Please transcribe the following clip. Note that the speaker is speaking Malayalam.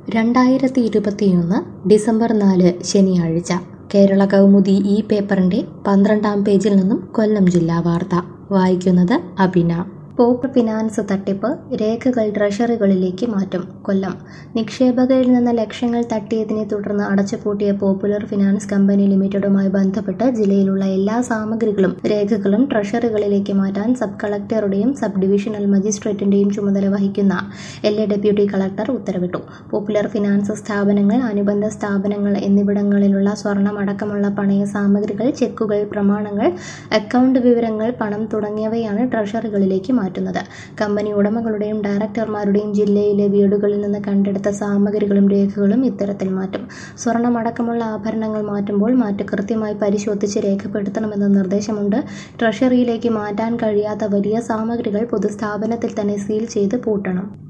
രണ്ടായിരത്തി ഇരുപത്തിയൊന്ന് ഡിസംബർ നാല് ശനിയാഴ്ച കേരള കൗമുദി ഈ പേപ്പറിന്റെ പന്ത്രണ്ടാം പേജിൽ നിന്നും കൊല്ലം ജില്ലാ വാർത്ത വായിക്കുന്നത് അബിന പോപ്പ് ഫിനാൻസ് തട്ടിപ്പ് രേഖകൾ ട്രഷറികളിലേക്ക് മാറ്റും കൊല്ലം നിക്ഷേപകരിൽ നിന്ന് ലക്ഷങ്ങൾ തട്ടിയതിനെ തുടർന്ന് അടച്ചുപൂട്ടിയ പോപ്പുലർ ഫിനാൻസ് കമ്പനി ലിമിറ്റഡുമായി ബന്ധപ്പെട്ട് ജില്ലയിലുള്ള എല്ലാ സാമഗ്രികളും രേഖകളും ട്രഷറികളിലേക്ക് മാറ്റാൻ സബ് കളക്ടറുടെയും സബ് ഡിവിഷണൽ മജിസ്ട്രേറ്റിന്റെയും ചുമതല വഹിക്കുന്ന എൽ എ ഡെപ്യൂട്ടി കളക്ടർ ഉത്തരവിട്ടു പോപ്പുലർ ഫിനാൻസ് സ്ഥാപനങ്ങൾ അനുബന്ധ സ്ഥാപനങ്ങൾ എന്നിവിടങ്ങളിലുള്ള സ്വർണം അടക്കമുള്ള പണയ സാമഗ്രികൾ ചെക്കുകൾ പ്രമാണങ്ങൾ അക്കൗണ്ട് വിവരങ്ങൾ പണം തുടങ്ങിയവയാണ് ട്രഷറികളിലേക്ക് മാറ്റുന്നത് കമ്പനി ഉടമകളുടെയും ഡയറക്ടർമാരുടെയും ജില്ലയിലെ വീടുകളിൽ നിന്ന് കണ്ടെടുത്ത സാമഗ്രികളും രേഖകളും ഇത്തരത്തിൽ മാറ്റും സ്വർണമടക്കമുള്ള ആഭരണങ്ങൾ മാറ്റുമ്പോൾ മാറ്റ് കൃത്യമായി പരിശോധിച്ച് രേഖപ്പെടുത്തണമെന്ന നിർദ്ദേശമുണ്ട് ട്രഷറിയിലേക്ക് മാറ്റാൻ കഴിയാത്ത വലിയ സാമഗ്രികൾ പൊതുസ്ഥാപനത്തിൽ തന്നെ സീൽ ചെയ്ത് പൂട്ടണം